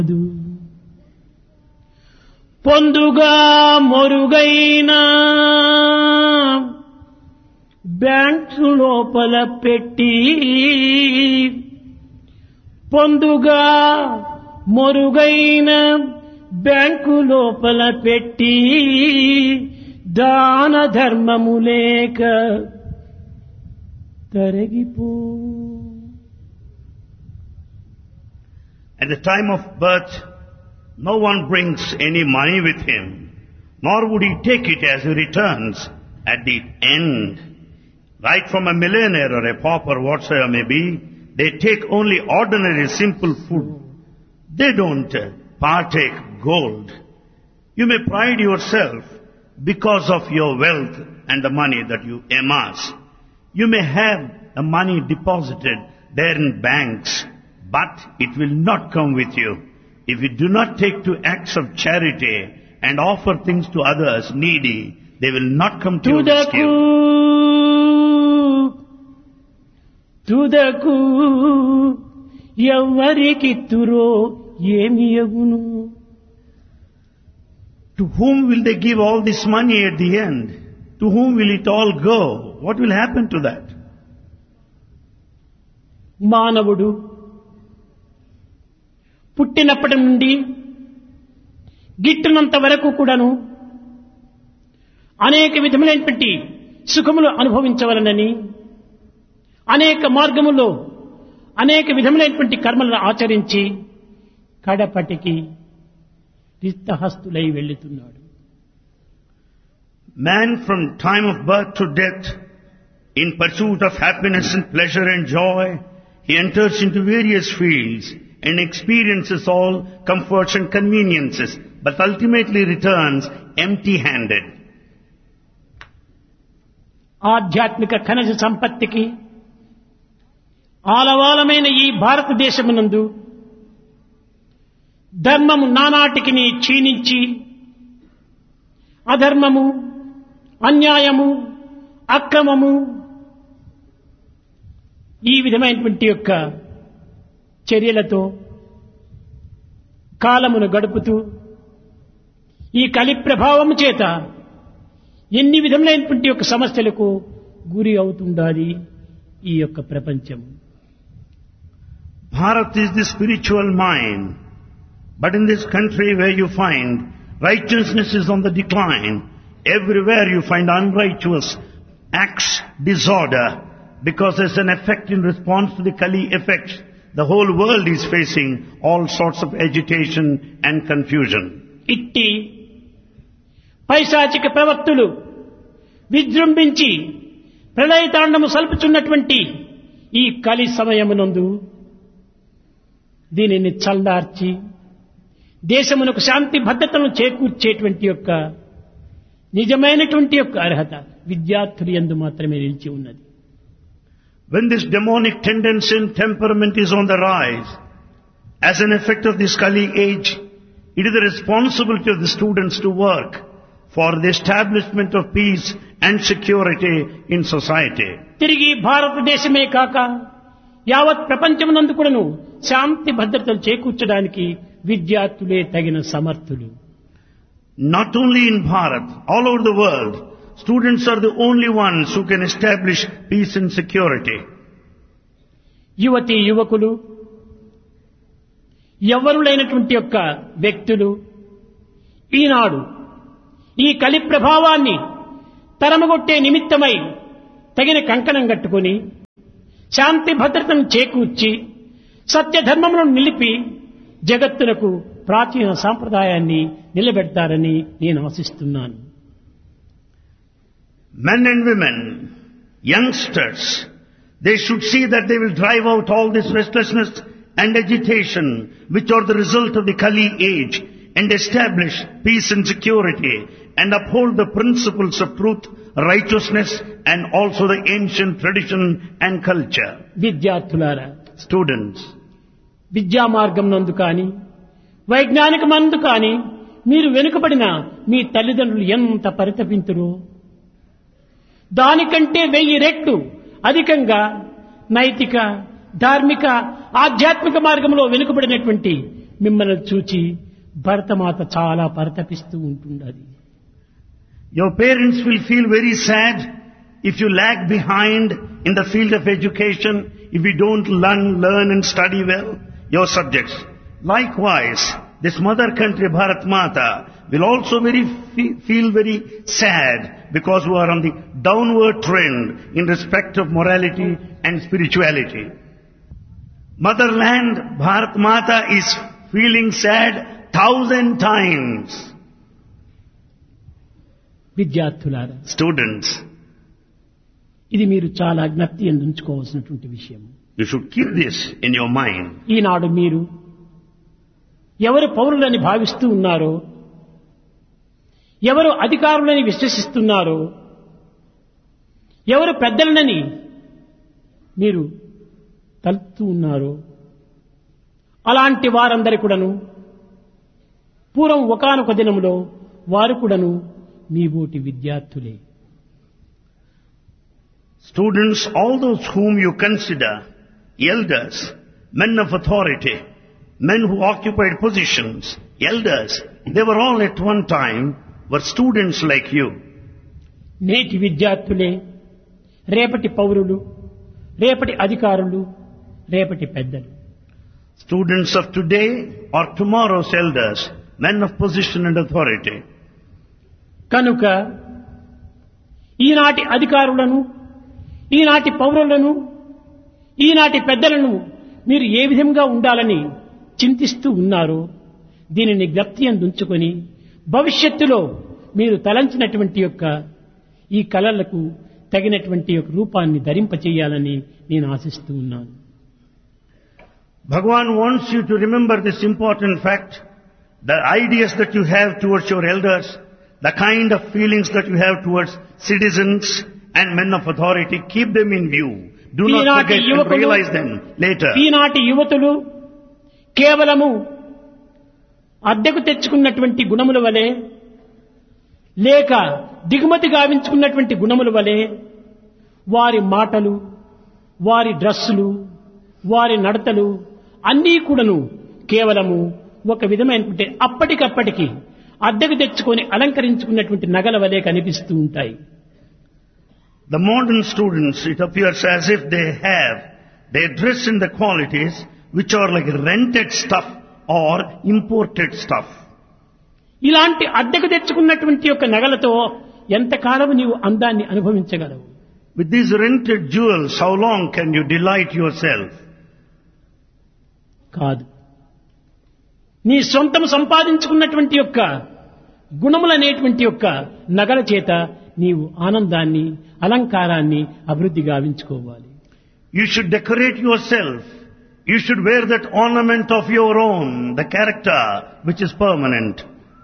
పొందుగా మొరుగైన bank లోపల పెట్టి పొందుగా మొరుగైన bank లోపల పెట్టి దాన ధర్మము లేక తరగిపో At the time of birth, no one brings any money with him, nor would he take it as he returns at the end. Right from a millionaire or a pauper, whatsoever may be, they take only ordinary simple food. They don't uh, partake gold. You may pride yourself because of your wealth and the money that you amass. You may have the money deposited there in banks, but it will not come with you. If you do not take to acts of charity and offer things to others needy, they will not come to your తుదకు rescue. తుదకు ఎవరికిత్తురో ఏమి యగును To whom will they give all this money at the end? To whom will it all go? What will happen to that? మానవుడు పుట్టినప్పటి నుండి గిట్టునంత వరకు కూడాను అనేక విధములైనటువంటి సుఖములు అనుభవించవలనని అనేక మార్గములో అనేక విధములైనటువంటి కర్మలను ఆచరించి కడపటికి రిక్తహస్తులై వెళ్ళుతున్నాడు Man from time of birth to death, in pursuit of happiness and pleasure and joy, he enters into various fields and experiences all comforts and conveniences, but ultimately returns empty-handed. ఆధ్యాత్మిక ఖనిజ సంపత్తికి ఆలవాలమైన ఈ భారతదేశమునందు ధర్మము నానాటికి క్షీణించి అధర్మము అన్యాయము అక్రమము ఈ విధమైనటువంటి యొక్క చర్యలతో కాలమును గడుపుతూ ఈ కలి ప్రభావము చేత ఎన్ని విధములైనటువంటి యొక్క సమస్యలకు గురి అవుతుండాలి ఈ యొక్క ప్రపంచం Bharat is the spiritual mind, but in this country where you find righteousness is on the decline, everywhere you find unrighteous acts, disorder, because there's an effect in response to the Kali effect. The whole world is facing all sorts of agitation and confusion. ఇట్టి పైశాచిక ప్రవక్తులు విజృంభించి ప్రళయతాండము సల్పుచున్నటువంటి ఈ కలి సమయమునందు దీనిని చల్లార్చి దేశమునకు శాంతి భద్రతను చేకూర్చేటువంటి యొక్క నిజమైనటువంటి యొక్క అర్హత విద్యార్థులు ఎందు మాత్రమే నిలిచి ఉన్నది When this demonic tendency and temperament is on the rise, as an effect of this Kali age, it is the responsibility of the students to work for the establishment of peace and security in society. తిరిగి భారతదేశమే కాక యావత్ ప్రపంచమునందు కూడాను శాంతి భద్రతలు చేకూర్చడానికి విద్యార్థులే తగిన సమర్థులు Not only in Bharat, all over the world, students are the only ones who can establish peace and security. యువతి యువకులు ఎవరులైనటువంటి యొక్క వ్యక్తులు ఈనాడు ఈ కలి ప్రభావాన్ని తరమగొట్టే నిమిత్తమై తగిన కంకణం కట్టుకుని శాంతి భద్రతను చేకూర్చి సత్యధర్మములను నిలిపి జగత్తునకు ప్రాచీన సాంప్రదాయాన్ని నిలబెడతారని నేను ఆశిస్తున్నాను Men and women, youngsters, they should see that they will drive out all this restlessness and agitation which are the result of the Kali age and establish peace and security and uphold the principles of truth, righteousness and also the ancient tradition and culture. విద్యార్థులారా Students, విద్యా మార్గం నందు కానీ వైజ్ఞానిక మందు కానీ మీరు వెనుకబడిన మీ తల్లిదండ్రులు ఎంత పరితపింతురు దానికంటే వెయ్యి రెట్లు అధికంగా నైతిక ధార్మిక ఆధ్యాత్మిక మార్గంలో వెనుకబడినటువంటి మిమ్మల్ని చూచి భరతమాత చాలా పరితపిస్తూ ఉంటుండది Your parents will feel very sad if you lag behind in the field of education, if you don't learn, learn and study well your subjects. Likewise, this mother country Bharat Mata will also very fe- feel very sad because we are on the downward trend in respect of morality and spirituality. Motherland Bharat Mata is feeling sad thousand times. విద్యార్థులారా Students, ఇది మీరు చాలా జ్ఞప్తి అందించుకోవాల్సినటువంటి విషయం You should keep this in your mind. ఈనాడు మీరు ఎవరు పౌరులని భావిస్తూ ఉన్నారో ఎవరు అధికారులని విశ్వసిస్తున్నారో ఎవరు పెద్దలనని మీరు తలుపుతూ ఉన్నారో అలాంటి వారందరి కూడాను పూర్వం ఒకనొక దినములో వారు కూడాను మీ బోటి విద్యార్థులే Students, all those whom you consider elders, men of authority, men who occupied positions, elders, they were all at one time were students like you. నేటి విద్యార్థులే రేపటి పౌరులు రేపటి అధికారులు రేపటి పెద్దలు Students of today are tomorrow's elders, men of position and authority. కనుక ఈనాటి అధికారులను ఈనాటి పౌరులను ఈనాటి పెద్దలను మీరు ఏ విధంగా ఉండాలని చింతిస్తూ ఉన్నారో దీనిని జ్ఞప్తి అందించుకొని భవిష్యత్తులో మీరు తలంచినటువంటి యొక్క ఈ కళలకు తగినటువంటి యొక్క రూపాన్ని ధరింపచేయాలని నేను ఆశిస్తూ ఉన్నాను Bhagavan wants you to remember this important fact, the ideas that you have towards your elders, the kind of feelings that you have towards citizens and men of authority, keep them in view. Do not ఈనాటి forget and యువకులు- realize them later. ఈనాటి యువతులు కేవలము అద్దెకు తెచ్చుకున్నటువంటి గుణముల వలె లేక దిగుమతి గావించుకున్నటువంటి గుణముల వలె వారి మాటలు వారి డ్రస్సులు వారి నడతలు అన్నీ కూడాను కేవలము ఒక విధమైనటువంటి అప్పటికప్పటికి అద్దెకు తెచ్చుకొని అలంకరించుకున్నటువంటి నగల వలె కనిపిస్తూ ఉంటాయి The modern students, it appears as if they have, they dress in the qualities which are like rented stuff or imported stuff. ఇలాంటి అద్దెకు తెచ్చుకున్నటువంటి యొక్క నగలతో ఎంతకాలం నీవు అందాన్ని అనుభవించగలవు With these rented jewels, how long can you delight yourself? కాదు నీ సొంతం సంపాదించుకున్నటువంటి యొక్క గుణములనేటువంటి యొక్క నగల చేత నీవు ఆనందాన్ని అలంకారాన్ని అభివృద్ధి గావించుకోవాలి You should decorate yourself. You should wear that ornament of your own, the character which is permanent.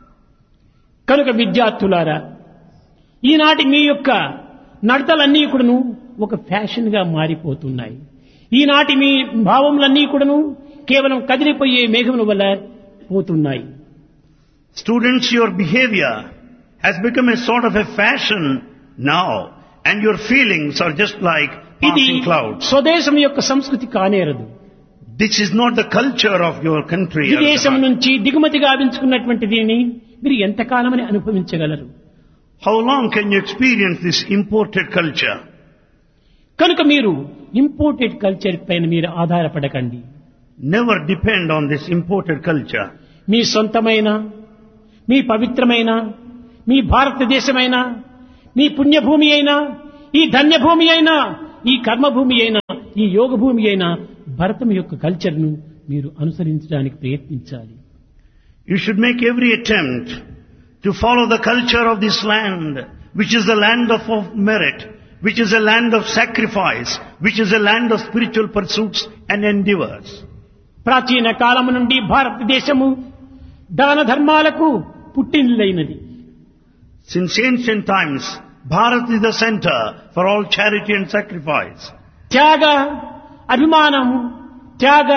కనుక విద్యార్థులారా ఈనాటి మీ యొక్క నడతలన్నీ కూడాను ఒక ఫ్యాషన్ గా మారిపోతున్నాయి ఈనాటి మీ భావములన్నీ కూడాను కేవలం కదిలిపోయే మేఘముల వల్ల పోతున్నాయి Students, your behavior has become a sort of a fashion now, and your feelings are just like ఇది passing clouds. స్వదేశం యొక్క సంస్కృతి కానేరదు This is not the culture of your country. విదేశం Ahmedabad. నుంచి దిగుమతి గావించుకున్నటువంటి దీనిని మీరు ఎంతకాలమని అనుభవించగలరు How long can you experience this imported culture? కనుక మీరు imported culture పైన మీరు ఆధారపడకండి Never depend on this imported culture. మీ సొంతమైన మీ పవిత్రమైన మీ భారతదేశమైన మీ పుణ్యభూమి అయినా ఈ ధన్యభూమి అయినా ఈ కర్మభూమి అయినా ఈ యోగ భూమి అయినా భరతం యొక్క కల్చర్ను మీరు అనుసరించడానికి ప్రయత్నించాలి You should make every attempt to follow the culture of this land, which is the land of, of merit, which is a land of sacrifice, which is a land of spiritual pursuits and endeavors. ప్రాచీన కాలము నుండి భారతదేశము దాన ధర్మాలకు పుట్టినిల్లైనది Since ancient times, Bharat is the center for all charity and sacrifice. త్యాగ అభిమానము త్యాగ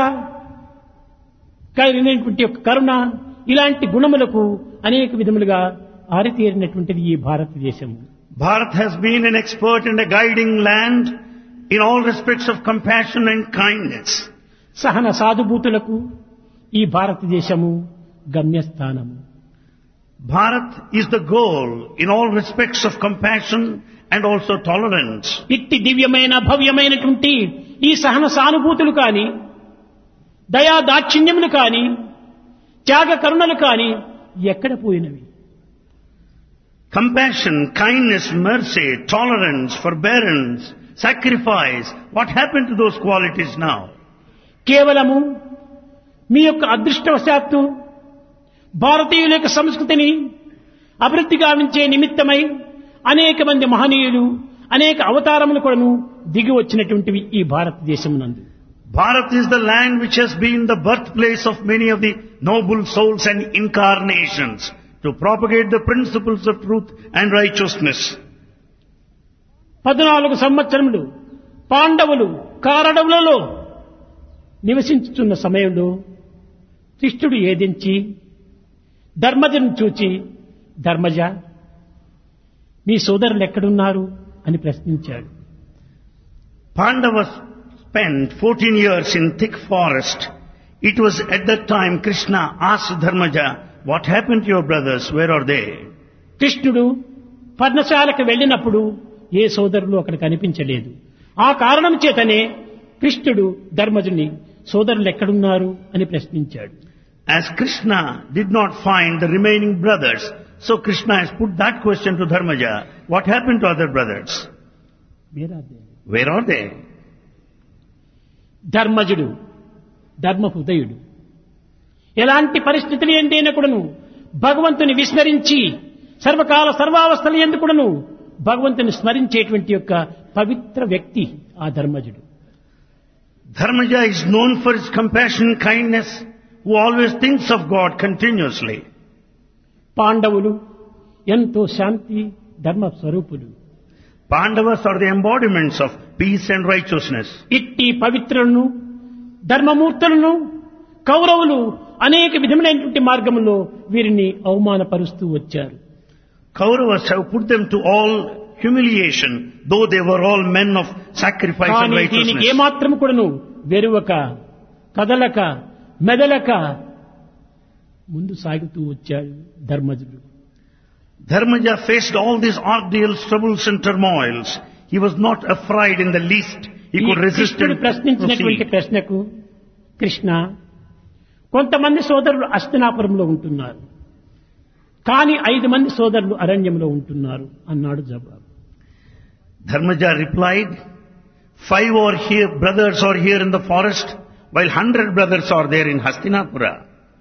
కలిగినటువంటి యొక్క కరుణ ఇలాంటి గుణములకు అనేక విధములుగా ఆరితేరినటువంటిది ఈ భారతదేశము Bharat has been an expert and a guiding land in all respects of compassion and kindness. సహన సాధుభూతులకు ఈ భారతదేశము గమ్యస్థానము Bharat is the goal in all respects of compassion and also tolerance. ఇట్టి దివ్యమైన భవ్యమైనటువంటి ఈ సహన సానుభూతులు కాని దయా దాక్షిణ్యములు కాని త్యాగ కరుణలు కాని ఎక్కడ పోయినవి Compassion, kindness, mercy, tolerance, forbearance, sacrifice. What happened to those qualities now? కేవలము మీ యొక్క అదృష్టవశాత్తు భారతీయుల యొక్క సంస్కృతిని అభివృద్ధి గావించే నిమిత్తమై అనేక మంది మహనీయులు అనేక అవతారములు కూడాను దిగి వచ్చినటువంటివి ఈ భారతదేశం నందు Bharat is the land which has been the birthplace of many of the noble souls and incarnations to propagate the principles of truth and righteousness. పద్నాలుగు సంవత్సరములు పాండవులు కారడవులలో నివసించుతున్న సమయంలో కృష్ణుడు ఏదించి ధర్మజను చూచి ధర్మజ మీ సోదరులు ఎక్కడున్నారు అని ప్రశ్నించాడు Pandavas spent 14 years in thick forest. It was at that time Krishna asked Dharmaja, what happened to your brothers? Where are they? కృష్ణుడు పర్ణశాలకు వెళ్ళినప్పుడు ఏ సోదరులు అక్కడ కనిపించలేదు ఆ కారణం చేతనే కృష్ణుడు ధర్మజుని సోదరులు ఎక్కడున్నారు అని ప్రశ్నించాడు As Krishna did not find the remaining brothers, so Krishna has put that question to Dharmaja, what happened to other brothers? వీరాదే. Where are they? ధర్మజుడు ధర్మ హృదయుడు ఎలాంటి పరిస్థితులు ఏంటైనా కూడాను భగవంతుని విస్మరించి సర్వకాల సర్వావస్థలు ఎందుకుడను భగవంతుని స్మరించేటువంటి యొక్క పవిత్ర వ్యక్తి ఆ ధర్మజుడు Dharmaja is known for his compassion, kindness, who always thinks of God continuously. పాండవులు ఎంతో శాంతి ధర్మ స్వరూపులు Pandavas are the embodiments of peace and righteousness. ఇట్టి పవిత్రులను ధర్మమూర్తులను కౌరవులు అనేక విధములైనటువంటి మార్గంలో వీరిని అవమానపరుస్తూ వచ్చారు Kauravas have put them to all humiliation, though they were all men of sacrifice and కానీ దీనికి righteousness. ఏమాత్రం కూడాను వెరువక కదలక మెదలక ముందు సాగుతూ వచ్చాడు ధర్మజుడు Dharmaja faced all these ordeals, troubles and turmoils. He was not afraid in the least. He ఈ could resist కృష్ణుడు and ప్రశ్నించినటువంటి proceed. ప్రశ్నకు కృష్ణ కొంతమంది సోదరులు అస్తినాపురంలో ఉంటున్నారు కానీ ఐదు మంది సోదరులు అరణ్యంలో ఉంటున్నారు అన్నాడు జవాబు Dharmaja replied, five are here, brothers are here in the forest, while hundred brothers are there in Hastinapura.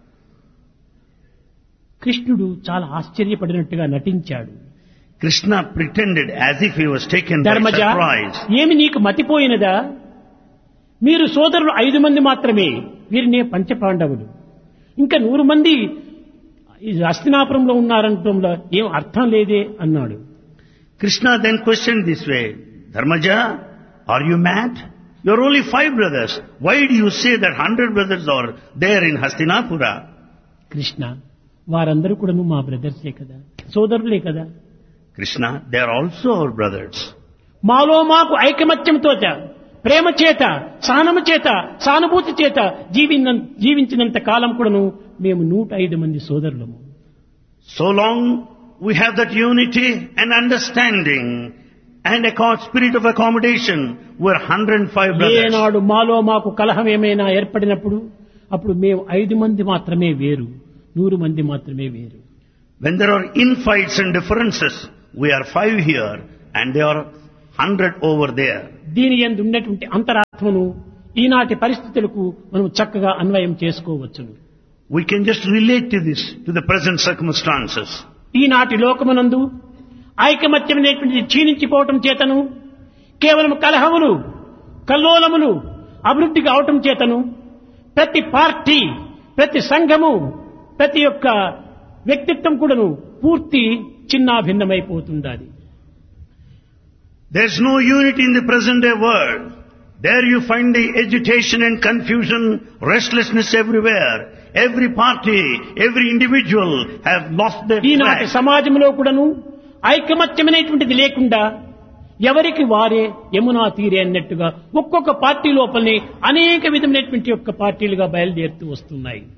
కృష్ణుడు చాలా ఆశ్చర్యపడినట్టుగా నటించాడు Krishna pretended as if he was taken by Dharmaja surprise. ఏమి నీకు మతిపోయినదా మీరు సోదరులు ఐదు మంది మాత్రమే వీరినే పంచపాండవులు ఇంకా నూరు మంది ఈ హస్తినాపురంలో ఉన్నారంటంలో ఏం అర్థం లేదే అన్నాడు Krishna then questioned this way, Dharmaja, are you mad? You're only five brothers. Why do you say that hundred brothers are there in Hastinapura? Krishna వారందరూ కూడా మా బ్రదర్సే కదా సోదరులే కదా Krishna, they are also our brothers. మాలో మాకు ఐకమత్యంతో ప్రేమ చేత సహనము చేత సానుభూతి చేత జీవిన జీవించినంత కాలం కూడాను మేము నూట ఐదు మంది సోదరులము So long we have that unity and understanding and a co- spirit of accommodation, we're 105 brothers. ఏనాడు మాలో మాకు కలహం ఏమైనా ఏర్పడినప్పుడు అప్పుడు మేము ఐదు మంది మాత్రమే వేరు నూరు మంది మాత్రమే వేరు When there are infights and differences, we are five here and they are 100 over there. దీని ఎందు ఉన్నటువంటి అంతరాత్మను ఈనాటి పరిస్థితులకు మనం చక్కగా అన్వయం చేసుకోవచ్చును We can just relate to this, to the present circumstances. ఈనాటి లోకమునందు ఐకమత్యమైనటువంటి క్షీణించిపోవటం చేతను కేవలం కలహములు కల్లోలములు అభివృద్ధి కావటం చేతను ప్రతి పార్టీ ప్రతి సంఘము ప్రతి యొక్క వ్యక్తిత్వం కూడాను పూర్తి చిన్నాభిన్నమైపోతుండాలి There's no unity in the present day world. There you find the agitation and confusion, restlessness everywhere. Every party, every individual have lost their ఈనాటి track. సమాజంలో కూడాను ఐకమత్యమైనటువంటిది లేకుండా ఎవరికి వారే యమునా తీరే అన్నట్టుగా ఒక్కొక్క పార్టీ లోపలనే అనేక విధమైనటువంటి యొక్క పార్టీలుగా బయలుదేరుతూ వస్తున్నాయి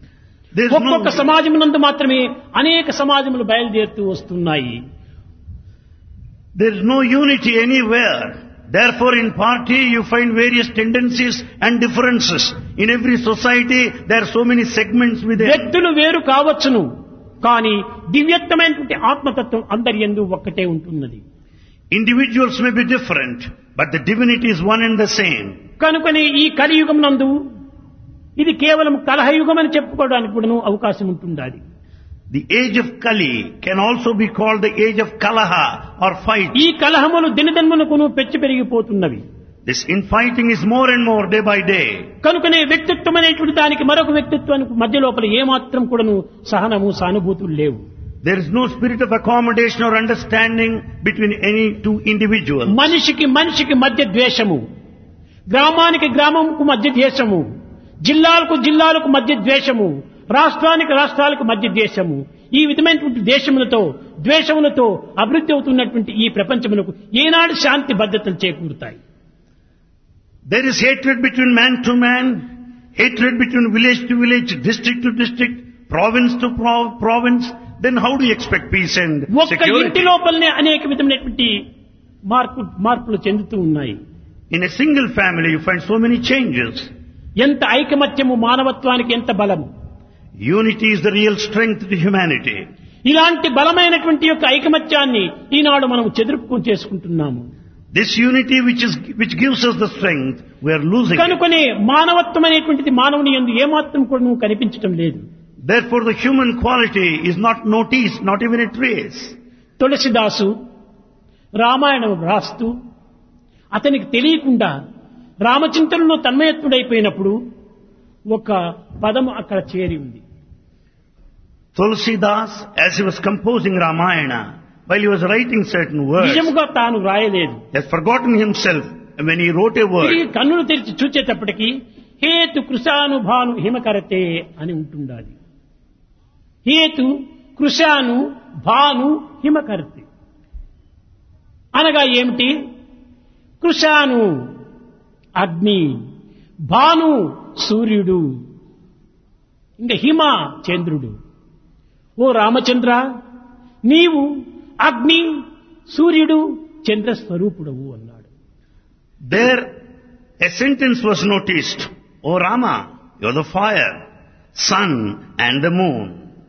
There's ఒక్కొక్క no- సమాజం నందు మాత్రమే అనేక సమాజములు బయలుదేరుతూ వస్తున్నాయి There is no unity anywhere. Therefore, in party you find various tendencies and differences. In every society there are so many segments within. వ్యక్తులు వేరు కావచ్చును కానీ దివ్యత్వమైనటువంటి ఆత్మతత్వం అందరి ఎందు ఒక్కటే ఉంటున్నది Individuals may be different, but the divinity is one and the same. కనుకనే ఈ కలియుగం నందు ఇది కేవలం కలహయుగం అని చెప్పుకోవడానికి కూడా అవకాశం ఉంటుండాలి The age of Kali can also be called the age of Kalaha or fight. ఈ కలహములు దినదినమునకును పెచ్చు పెరిగిపోతున్నవి This infighting is more and more day by day. కనుకనే వ్యక్తిత్వం అనేటువంటి దానికి మరొక వ్యక్తిత్వానికి మధ్య లోపల ఏమాత్రం కూడాను సహనము సానుభూతులు లేవు There is no spirit of accommodation or understanding between any two individuals. మనిషికి మనిషికి మధ్య ద్వేషము గ్రామానికి గ్రామంకు మధ్య ద్వేషము జిల్లాలకు జిల్లాలకు మధ్య ద్వేషము రాష్ట్రానికి రాష్ట్రాలకు మధ్య ద్వేషము ఈ విధమైనటువంటి దేశములతో ద్వేషములతో అభివృద్ధి అవుతున్నటువంటి ఈ ప్రపంచములకు ఏనాడు శాంతి భద్రతలు చేకూరుతాయి There is hatred between man to man, hatred between village to village, district to district, province to pro- province. Then how do you expect peace and ఒక్క ఇంటి security? లోపలనే అనేక విధమైనటువంటి మార్పు మార్పులు చెందుతూ ఉన్నాయి In a single family you find so many changes. ఎంత ఐకమత్యము మానవత్వానికి ఎంత బలము Unity is the real strength to humanity. ఇలాంటి బలమైనటువంటి యొక్క ఐకమత్యాన్ని ఈనాడు మనం చెదురుపుకొని చేసుకుంటున్నాము This unity which is, which gives us the strength, we are losing it. కనుకనే మానవత్వం అనేటువంటిది మానవుని ఎందు ఏమాత్రం కూడా నువ్వు కనిపించటం లేదు Therefore the human quality is not noticed, not even a trace. తులసిదాసు Ramayanam రాస్తూ అతనికి తెలియకుండా రామచింతనలో తన్మయత్తుడైపోయినప్పుడు ఒక పదము అక్కడ చేరి ఉంది Tulsidas, as he was composing Ramayana, while he was writing certain words, నిజముగా తాను రాయలేదు he has forgotten himself when he wrote a word. తిరిగి కన్నులు తెరిచి చూచేటప్పటికి హేతు కృషానుభాను హిమకరతే అని ఉంటుండాలి హేతు కృషాను భాను హిమకరతే అనగా ఏమిటి కృషాను అగ్ని భాను సూర్యుడు ఇంకా హిమ చంద్రుడు ఓ రామచంద్ర నీవు అగ్ని సూర్యుడు చంద్ర స్వరూపుడవు అన్నాడు There, a sentence was noticed. O Rama, you are the fire, sun and the moon.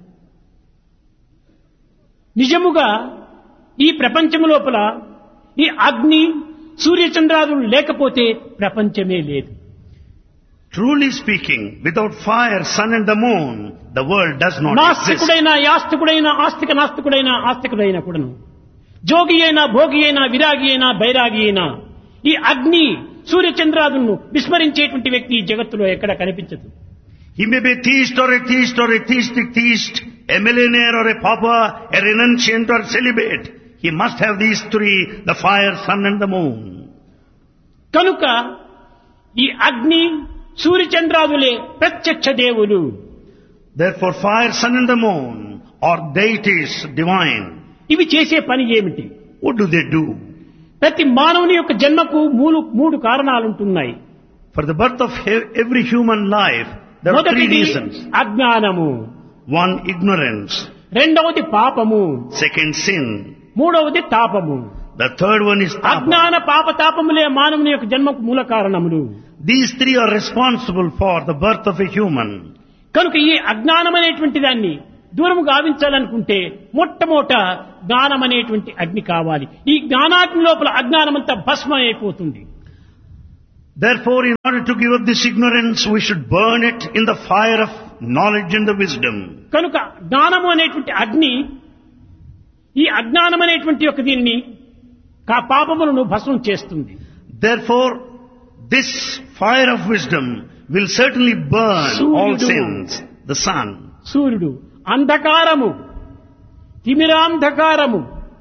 నిజముగా ఈ ప్రపంచము లోపల ఈ అగ్ని సూర్యచంద్రాదులు లేకపోతే ప్రపంచమే లేదు Truly speaking, without fire, sun and the moon, the world does not exist. నాస్తికుడైన యాస్తికుడైన ఆస్తిక నాస్తికుడైన ఆస్తికుడైన కూడాను జోగి అయినా భోగి అయినా విరాగి అయినా బైరాగి అయినా ఈ అగ్ని సూర్యచంద్రాదులను విస్మరించేటువంటి వ్యక్తి ఈ జగత్తులో ఎక్కడ కనిపించదు He may be a theist or a theist or a theistic theist, a millionaire or a pauper, a renunciant or celibate. He must have these three, the fire, sun and the moon. కనుక ఈ అగ్ని సూర్యచంద్రాదులే ప్రత్యక్ష దేవులు Therefore fire, sun and the moon are deities divine. ఇవి చేసే పని ఏమిటి What do they do? ప్రతి మానవుని యొక్క జన్మకు మూడు మూడు కారణాలుంటున్నాయి For the birth of he- every human life, there are three మొదటిది reasons. అజ్ఞానము One, ignorance. రెండవది పాపము Second, sin. మూడవది తాపము The third one is tapa. అజ్ఞాన పాప తాపములే మానవుని యొక్క జన్మకు మూల కారణములు These three are responsible for the birth of a human. కనుక ఈ అజ్ఞానం అనేటువంటి దాన్ని దూరం గావించాలనుకుంటే మొట్టమొదట జ్ఞానం అనేటువంటి అగ్ని కావాలి ఈ జ్ఞానాగ్ని లోపల అజ్ఞానమంతా భస్మం అయిపోతుంది Therefore, in order to give up this ignorance, we should burn it in the fire of knowledge and the wisdom. కనుక జ్ఞానము అనేటువంటి అగ్ని ఈ అజ్ఞానం అనేటువంటి యొక్క దీన్ని కా పాపములను భస్మం చేస్తుంది Therefore, this fire of wisdom will certainly burn all Surya. sins. The sun. సూర్యుడు అంధకారము తిమిరాంధకారము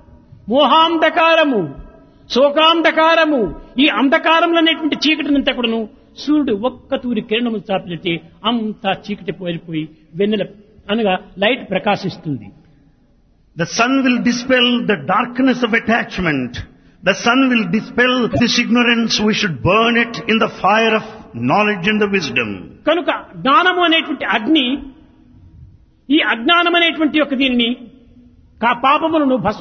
మోహాంధకారము శోకాంధకారము ఈ అంధకారంలో అనేటువంటి చీకటినంతా కూడాను సూర్యుడు ఒక్క తూరి కిరణము చాపితే అంతా చీకటి పోయిపోయి వెన్నెల అనగా లైట్ ప్రకాశిస్తుంది The sun will dispel the darkness of attachment. The sun will dispel this ignorance. We should burn it in the fire of knowledge and the wisdom. కనుక జ్ఞానము అనేటువంటి అగ్ని ఈ అజ్ఞానం అనేటువంటి యొక్క దీనిని కా పాపములను భస్మ